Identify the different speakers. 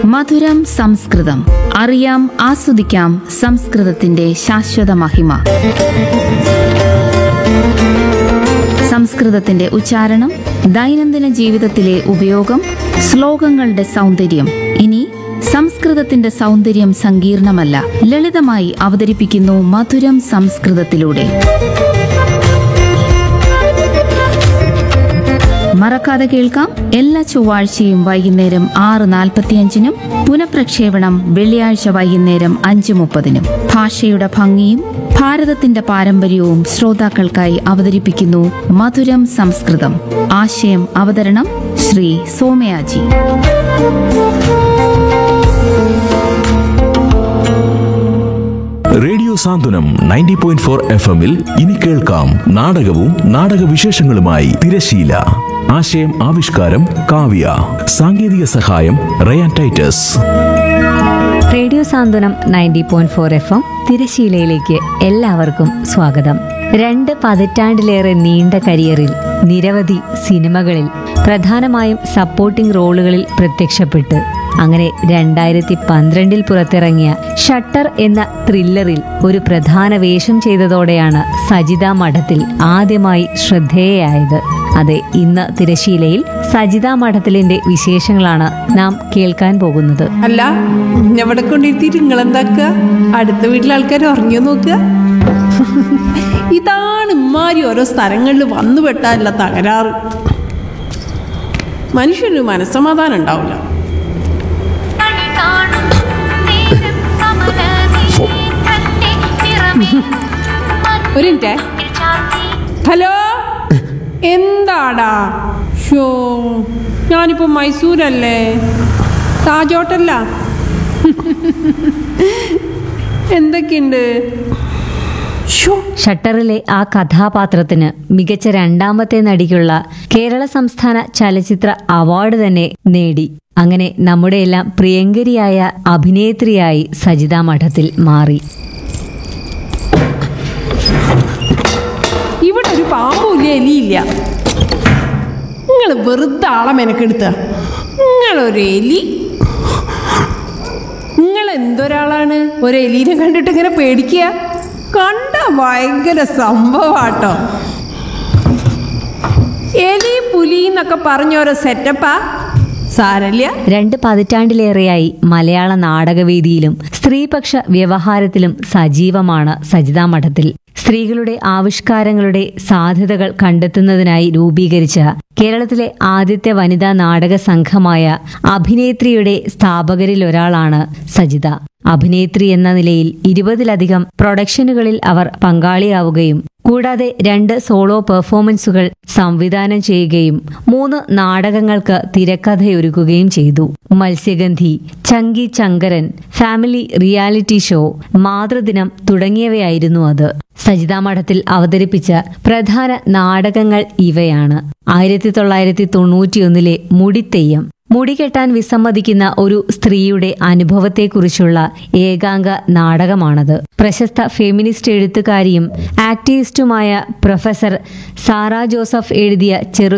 Speaker 1: മധുരം സംസ്കൃതം അറിയാം ആസ്വദിക്കാം സംസ്കൃതത്തിന്റെ ശാശ്വത മഹിമ സംസ്കൃതത്തിന്റെ ഉച്ചാരണം ദൈനംദിന ജീവിതത്തിലെ ഉപയോഗം ശ്ലോകങ്ങളുടെ സൗന്ദര്യം ഇനി സംസ്കൃതത്തിന്റെ സൗന്ദര്യം സങ്കീർണമല്ല ലളിതമായി അവതരിപ്പിക്കുന്നു മധുരം സംസ്കൃതത്തിലൂടെ മറക്കാതെ കേൾക്കാം എല്ലാ ചൊവ്വാഴ്ചയും വൈകുന്നേരം ആറ് നാൽപ്പത്തിയഞ്ചിനും പുനഃപ്രക്ഷേപണം വെള്ളിയാഴ്ച വൈകുന്നേരം അഞ്ച് മുപ്പതിനും ഭാഷയുടെ ഭംഗിയും ഭാരതത്തിന്റെ പാരമ്പര്യവും ശ്രോതാക്കൾക്കായി അവതരിപ്പിക്കുന്നു മധുരം സംസ്കൃതം ആശയം അവതരണം Shri Somayaji
Speaker 2: radio Santhwanam ninety point four F എമ്മിൽ ഇനി കേൾക്കാം നാടകവും നാടകവിശേഷങ്ങളുമായി തിരശീല ആശയം ആവിഷ്കാരം കാവ്യ സാങ്കേതിക സഹായം Rayan Titus
Speaker 3: radio Santhwanam ninety point four F M തിരശീലയിലേക്ക് എല്ലാവർക്കും സ്വാഗതം രണ്ട് പതിറ്റാണ്ടിലേറെ നീണ്ട കരിയറിൽ നിരവധി സിനിമകളിൽ പ്രധാനമായും സപ്പോർട്ടിംഗ് റോളുകളിൽ പ്രത്യക്ഷപ്പെട്ട് അങ്ങനെ രണ്ടായിരത്തി പന്ത്രണ്ടിൽ പുറത്തിറങ്ങിയ ഷട്ടർ എന്ന ത്രില്ലറിൽ ഒരു പ്രധാന വേഷം ചെയ്തതോടെയാണ് സജിത മഠത്തിൽ ആദ്യമായി ശ്രദ്ധേയയായത് അതെ ഇന്ന് തിരശീലയിൽ സജിത മഠത്തിലിന്റെ വിശേഷങ്ങളാണ് നാം കേൾക്കാൻ പോകുന്നത്
Speaker 4: അല്ല എവിടെ കൊണ്ടിരുത്തിയിട്ട് നിങ്ങൾ എന്താക്കുക അടുത്ത വീട്ടിലെ ആൾക്കാർ ഉറങ്ങിയോ നോക്കുക ഇതാണ് ഇമ്മാരി ഓരോ സ്ഥലങ്ങളിൽ വന്നു പെട്ടാനുള്ള തകരാറ് മനുഷ്യന് മനസ്സമാധാനം ഉണ്ടാവില്ല
Speaker 5: കണി കാണും നേരം കമലനീ കണ്ണി നിറമേ
Speaker 4: ഒരു മിനിറ്റേ
Speaker 5: ചാർത്തി
Speaker 4: ഹലോ എന്താടാ ഷോ ഞാനിപ്പോൾ മൈസൂരല്ലേ താജ് ഹോട്ടല്ല എന്തൊക്കെയുണ്ട് ഷോ
Speaker 3: ഷട്ടറിലെ ആ കഥാപാത്രത്തിന് മികച്ച രണ്ടാമത്തെ നടിക്കുള്ള കേരള സംസ്ഥാന ചലച്ചിത്ര അവാർഡ് തന്നെ നേടി അങ്ങനെ നമ്മുടെ എല്ലാം പ്രിയങ്കരിയായ അഭിനേത്രിയായി സജിത മഠത്തിൽ മാറി
Speaker 4: ഇവിടെ ഒരു പാമ്പുമില്ല എലിയില്ല നിങ്ങൾ വെറുതെ ആളെ മെനക്കെടുത്ത നിങ്ങളൊരു എലി നിങ്ങൾ എന്തൊരാളാണ് ഒരു എലീനെ കണ്ടിട്ട് ഇങ്ങനെ പേടിക്കുക കണ്ട ഭയങ്കര സംഭവാട്ടോ എലി പുലി എന്നൊക്കെ പറഞ്ഞ ഓരോ സെറ്റപ്പാ സാരല്ല
Speaker 3: രണ്ട് പതിറ്റാണ്ടിലേറെയായി മലയാള നാടകവേദിയിലും സ്ത്രീപക്ഷ വ്യവഹാരത്തിലും സജീവമാണ് സജിതാ മഠത്തിൽ സ്ത്രീകളുടെ ആവിഷ്കാരങ്ങളുടെ സാധ്യതകൾ കണ്ടെത്തുന്നതിനായി രൂപീകരിച്ച കേരളത്തിലെ ആദ്യത്തെ വനിതാ നാടക സംഘമായ അഭിനേത്രിയുടെ സ്ഥാപകരിൽ ഒരാളാണ് സജിത അഭിനേത്രി എന്ന നിലയിൽ ഇരുപതിലധികം പ്രൊഡക്ഷനുകളിൽ അവർ പങ്കാളിയാവുകയും കൂടാതെ രണ്ട് സോളോ പെർഫോമൻസുകൾ സംവിധാനം ചെയ്യുകയും മൂന്ന് നാടകങ്ങൾക്ക് തിരക്കഥയൊരുക്കുകയും ചെയ്തു Matsyagandhi Chanki Chankaran family reality show മാതൃദിനം തുടങ്ങിയവയായിരുന്നു അത് സജിതാ മഠത്തിൽ അവതരിപ്പിച്ച പ്രധാന നാടകങ്ങൾ ഇവയാണ് ആയിരത്തി തൊള്ളായിരത്തി തൊണ്ണൂറ്റിയൊന്നിലെ മുടിത്തെയ്യം മുടി കെട്ടാൻ വിസമ്മതിക്കുന്ന ഒരു സ്ത്രീയുടെ അനുഭവത്തെക്കുറിച്ചുള്ള ഏകാംഗ നാടകമാണത് പ്രശസ്ത ഫെമിനിസ്റ്റ് എഴുത്തുകാരിയും ആക്ടിവിസ്റ്റുമായ പ്രൊഫസർ സാറ ജോസഫ് എഴുതിയ ചെറു